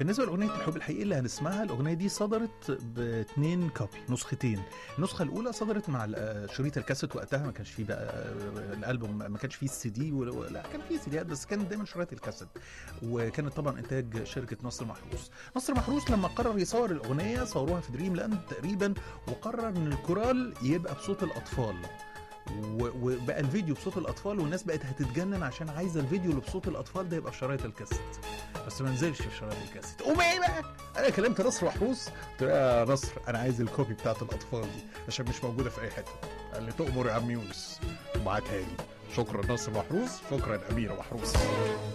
بالنسبه لاغنيه الحب الحقيقي اللي هنسمعها الاغنيه دي صدرت باثنين كوبي نسختين النسخه الاولى صدرت مع ال- آه، شريط الكاسيت وقتها ما كانش فيه بقى آه، الالبوم ما كانش فيه السي دي ولا- لا كان فيه سيديات بس كان دايما شرايط الكاسيت وكانت طبعا انتاج شركه نصر محروس نصر محروس لما قرر يصور الاغنيه صوروها في دريم لاند تقريبا وقرر ان الكورال يبقى بصوت الاطفال و- وبقى الفيديو بصوت الاطفال والناس بقت هتتجنن عشان عايزه الفيديو اللي بصوت الاطفال ده يبقى في شرايط الكاسيت بس ما نزلش في شرايط الكاسيت قوم ايه بقى انا كلمت نصر محروس قلت له يا نصر انا عايز الكوبي بتاعت الاطفال دي عشان مش موجوده في اي حته قال لي تؤمر يا عم يونس وبعتها لي شكرا نصر محروس شكرا اميره محروس